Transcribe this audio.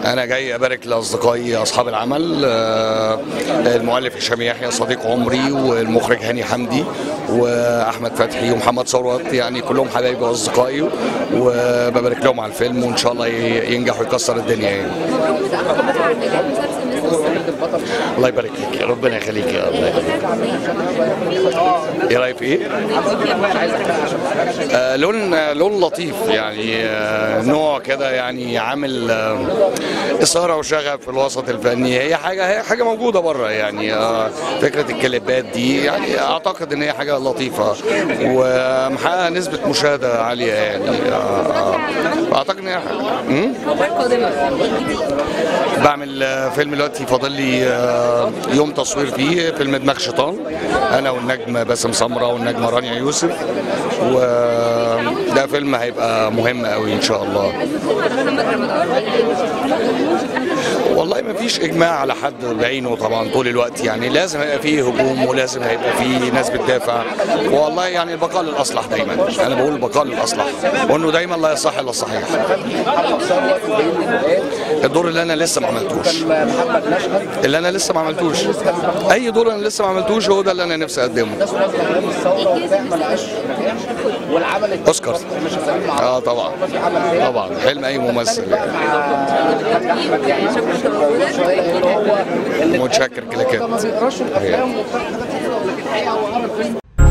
انا جاي ابارك لاصدقائي اصحاب العمل آه، المؤلف هشام يحيى صديق عمري والمخرج هاني حمدي واحمد فتحي ومحمد ثروت يعني كلهم حبايبي واصدقائي وببارك لهم على الفيلم وان شاء الله ي- ينجح ويكسر الدنيا يعني مبروك طبعا على نجاح مسلسل مصر الله يبارك فيك ربنا يخليك يا الله يخليك ايه رايك في ايه؟ آه لون لون لطيف يعني آه نوع كده يعني عامل آه اثاره وشغف في الوسط الفني هي حاجه هي حاجه موجوده بره يعني آه فكره الكليبات دي يعني اعتقد ان هي حاجه لطيفه ومحققه نسبه مشاهده عاليه يعني آه آه اعتقد ان هي مم؟ قادمة بعمل آه، فيلم دلوقتي فاضل لي آه، يوم تصوير فيه فيلم دماغ شيطان انا والنجم باسم سمره والنجمه رانيا يوسف وده فيلم هيبقى مهم قوي ان شاء الله محمد رمضان والله ما فيش اجماع على حد بعينه طبعا طول الوقت يعني لازم هيبقى فيه هجوم ولازم هيبقى فيه ناس بتدافع والله يعني البقاء للاصلح دايما انا بقول البقاء للاصلح وانه دايما لا يصح الا الصحيح الدور اللي انا لسه ما عملتوش اللي انا لسه ما عملتوش اي دور انا لسه ما عملتوش هو ده اللي انا نفسي اقدمه اوسكار اه طبعا طبعا حلم اي ممثل يعني. شكرا لوجودك متشكر كده كده